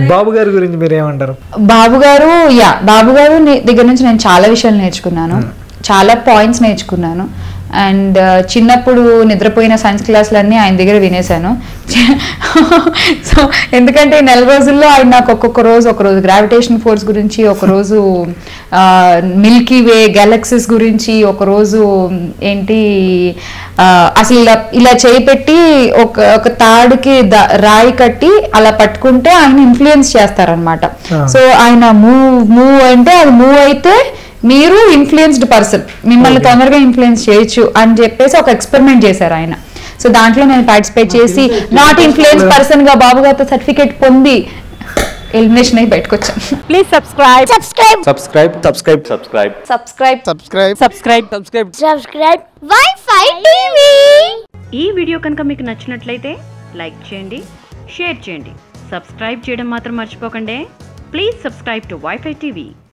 బాబు గారి గురించి మీరు ఏమంటారు బాబు గారు యా బాబు గారు ని- దగ్గర నుంచి నేను చాలా విషయాలు నేర్చుకున్నాను చాలా పాయింట్స్ నేర్చుకున్నాను అండ్ చిన్నప్పుడు నిద్రపోయిన సైన్స్ క్లాసులన్నీ ఆయన దగ్గర వినేశాను సో ఎందుకంటే ఈ నెల రోజుల్లో ఆయన నాకు ఒక్కొక్క రోజు ఒక రోజు గ్రావిటేషన్ ఫోర్స్ గురించి ఒక రోజు మిల్కీ వే గెలాక్సీస్ గురించి ఒక రోజు ఏంటి ఆ, అసలు ఇలా ఇలా చేయి పెట్టి ఒక ఒక తాడుకి ద- రాయి కట్టి అలా పట్టుకుంటే ఆయన ఇన్ఫ్లుయెన్స్ చేస్తారనమాట Ah. సో ఆయన మూవ్ మూవ్ అంటే అది మూవ్ అయితే మీరు ఇన్ఫ్లుయెన్స్డ్ పర్సన్ మిమ్మల్ని తొందరగా ఇన్ఫ్లుయెన్స్ చేయొచ్చు అని చెప్పేసి ఒక ఎక్స్పెరిమెంట్ చేశారు ఆయన సో దాంట్లో నేను పార్టిసిపేట్ చేసి నాట్ ఇన్ఫ్లుయెన్స్ పర్సన్ గా బాబు గారితో సర్టిఫికేట్ పొంది ఎలిమినేషన్ అయి బయటకు వచ్చాను Please subscribe. subscribe subscribe subscribe subscribe Subscribe. subscribe Subscribe. Subscribe. subscribe wi-fi tv ఈ వీడియో కనుక మీకు నచ్చినట్లయితే లైక్ చేయండి షేర్ చేయండి సబ్స్క్రైబ్ చేయడం మాత్రం మర్చిపోకండి please subscribe to wifi TV